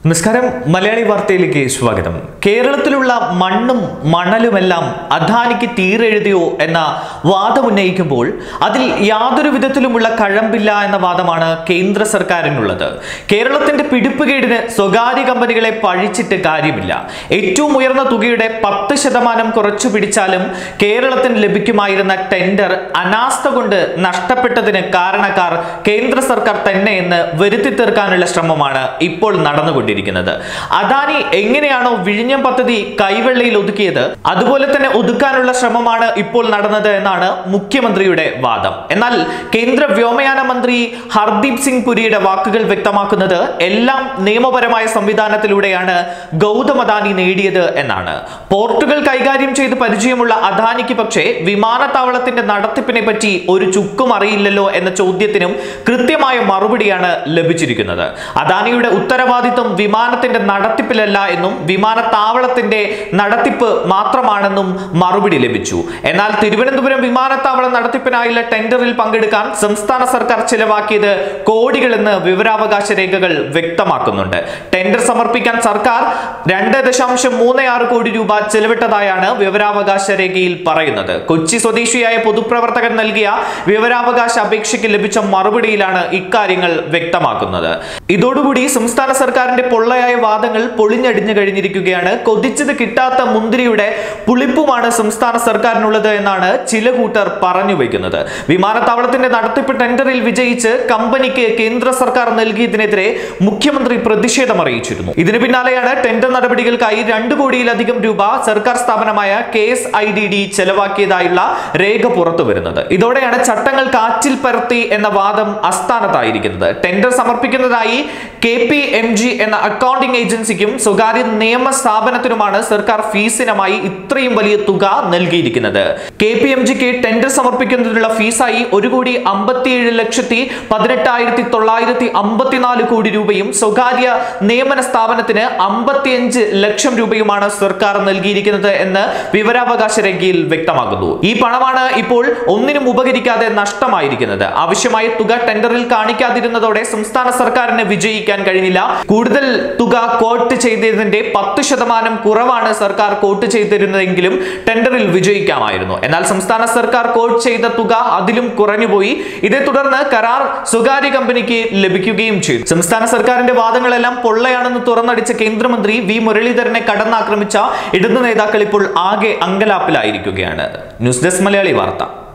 നമസ്കാരം മലയാളി വാർത്തയിലേക്ക് സ്വാഗതം കേരളത്തിലുള്ള മണ്ണും മണലുമെല്ലാം അദാനിക്ക് തീരെഴുതിയോ എന്ന വാദമുന്നയിക്കുമ്പോൾ അതിൽ യാതൊരു വിധത്തിലുമുള്ള കഴമ്പില്ല എന്ന വാദമാണ് കേന്ദ്ര സർക്കാരിനുള്ളത് കേരളത്തിന്റെ പിടിപ്പുകേടിന് സ്വകാര്യ കമ്പനികളെ പഴിച്ചിട്ട് കാര്യമില്ല ഏറ്റവും ഉയർന്ന തുകയുടെ പത്ത് ശതമാനം കുറച്ചു പിടിച്ചാലും കേരളത്തിന് ലഭിക്കുമായിരുന്ന ടെൻഡർ അനാസ്ഥ കൊണ്ട് നഷ്ടപ്പെട്ടതിന് കാരണക്കാർ കേന്ദ്ര സർക്കാർ തന്നെയെന്ന് വരുത്തി തീർക്കാനുള്ള ശ്രമമാണ് ഇപ്പോൾ നടന്നുകൊണ്ടിരിക്കുന്നത് അദാനി എങ്ങനെയാണോ വിഴിഞ്ഞം പദ്ധതി കൈവെള്ളയിൽ ഒതുക്കിയത് അതുപോലെ തന്നെ ഒതുക്കാനുള്ള ശ്രമമാണ് ഇപ്പോൾ നടന്നത് എന്നാണ് മുഖ്യമന്ത്രിയുടെ വാദം എന്നാൽ കേന്ദ്ര വ്യോമയാന മന്ത്രി ഹർദീപ് സിംഗ് പുരിയുടെ വാക്കുകൾ വ്യക്തമാക്കുന്നത് എല്ലാം നിയമപരമായ സംവിധാനത്തിലൂടെയാണ് ഗൗതം അദാനി നേടിയത് എന്നാണ് പോർട്ടുകൾ കൈകാര്യം ചെയ്ത് പരിചയമുള്ള അദാനിക്ക് പക്ഷേ വിമാനത്താവളത്തിന്റെ നടത്തിപ്പിനെ പറ്റി ഒരു ചുക്കും അറിയില്ലല്ലോ എന്ന ചോദ്യത്തിനും കൃത്യമായ മറുപടിയാണ് ലഭിച്ചിരിക്കുന്നത് അദാനിയുടെ ഉത്തരവാദിത്വം വിമാനത്തിന്റെ നടത്തിപ്പിലല്ല എന്നും വിമാനത്താവളത്തിന്റെ നടത്തിപ്പ് മാത്രമാണെന്നും മറുപടി ലഭിച്ചു എന്നാൽ തിരുവനന്തപുരം വിമാനത്താവളം നടത്തിപ്പിനായുള്ള ടെൻഡറിൽ പങ്കെടുക്കാൻ സംസ്ഥാന സർക്കാർ ചിലവാക്കിയത് കോടികളെന്ന് വിവരാവകാശ രേഖകൾ വ്യക്തമാക്കുന്നുണ്ട് ടെൻഡർ സമർപ്പിക്കാൻ സർക്കാർ രണ്ട് ദശാംശം മൂന്ന് ആറ് കോടി രൂപ ചെലവിട്ടതായാണ് വിവരാവകാശ രേഖയിൽ പറയുന്നത് കൊച്ചി സ്വദേശിയായ പൊതുപ്രവർത്തകൻ നൽകിയ വിവരാവകാശ അപേക്ഷയ്ക്ക് ലഭിച്ച മറുപടിയിലാണ് ഇക്കാര്യങ്ങൾ വ്യക്തമാക്കുന്നത് ഇതോടുകൂടി സംസ്ഥാന സർക്കാരിന്റെ പൊള്ളയായ വാദങ്ങൾ പൊളിഞ്ഞടിഞ്ഞു കഴിഞ്ഞിരിക്കുകയാണ് കൊതിച്ചത് കിട്ടാത്ത മുന്തിരിയുടെ പുളിപ്പുമാണ് സംസ്ഥാന സർക്കാരിനുള്ളത് എന്നാണ് ചില കൂട്ടർ പറഞ്ഞു വയ്ക്കുന്നത് വിമാനത്താവളത്തിന്റെ നടത്തിപ്പ് ടെൻഡറിൽ വിജയിച്ച് കമ്പനിക്ക് കേന്ദ്ര സർക്കാർ നൽകിയതിനെതിരെ മുഖ്യമന്ത്രി പ്രതിഷേധം അറിയിച്ചിരുന്നു ഇതിന് പിന്നാലെയാണ് ടെൻഡർ നടപടികൾക്കായി രണ്ട് കോടിയിലധികം രൂപ സർക്കാർ സ്ഥാപനമായ K S I D D ചെലവാക്കിയതായുള്ള രേഖ പുറത്തു വരുന്നത് ഇതോടെയാണ് ചട്ടങ്ങൾ കാറ്റിൽ പരത്തി എന്ന വാദം അസ്ഥാനത്തായിരിക്കുന്നത് ടെൻഡർ സമർപ്പിക്കുന്നതായി കെ പി എം ജി എന്ന അക്കൗണ്ടിംഗ് ഏജൻസിക്കും സ്വകാര്യ നിയമ സ്ഥാപനത്തിനുമാണ് സർക്കാർ ഫീസിനമായി ഇത്രയും വലിയ തുക നൽകിയിരിക്കുന്നത് കെ പി എം ജിക്ക് ടെൻഡർ സമർപ്പിക്കുന്നതിനുള്ള ഫീസായി ഒരു കോടി അമ്പത്തിയേഴ് ലക്ഷത്തി പതിനെട്ടായിരത്തി തൊള്ളായിരത്തി അമ്പത്തിനാല് കോടി രൂപയും സ്വകാര്യ നിയമന സ്ഥാപനത്തിന് അമ്പത്തിയഞ്ച് ലക്ഷം രൂപയുമാണ് സർക്കാർ നൽകിയിരിക്കുന്നത് എന്ന് വിവരാവകാശ രേഖയിൽ വ്യക്തമാകുന്നു ഈ പണമാണ് ഇപ്പോൾ ഒന്നിനും ഉപകരിക്കാതെ നഷ്ടമായിരിക്കുന്നത് ആവശ്യമായ തുക ടെൻഡറിൽ കാണിക്കാതിരുന്നതോടെ സംസ്ഥാന സർക്കാരിന് വിജയിക്കാൻ കഴിഞ്ഞില്ല കൂടുതൽ തുക കോട്ട് ചെയ്തതിന്റെ പത്ത് ശതമാനം കുറവാണ് സർക്കാർ കോട്ട് ചെയ്തിരുന്നതെങ്കിലും ടെൻഡറിൽ വിജയിക്കാമായിരുന്നു എന്നാൽ സംസ്ഥാന സർക്കാർ കോട്ട് ചെയ്ത തുക അതിലും കുറഞ്ഞുപോയി ഇതേ തുടർന്ന് കരാർ സ്വകാര്യ കമ്പനിക്ക് ലഭിക്കുകയും ചെയ്തു സംസ്ഥാന സർക്കാരിന്റെ വാദങ്ങളെല്ലാം പൊള്ളയാണെന്ന് തുറന്നടിച്ച കേന്ദ്രമന്ത്രി വി മുരളീധരനെ കടന്നാക്രമിച്ച ഇടതു നേതാക്കൾ ഇപ്പോൾ ആകെ അങ്കലാപ്പിലായിരിക്കുകയാണ് ന്യൂസ് ഡെസ്ക് മലയാളി വാർത്ത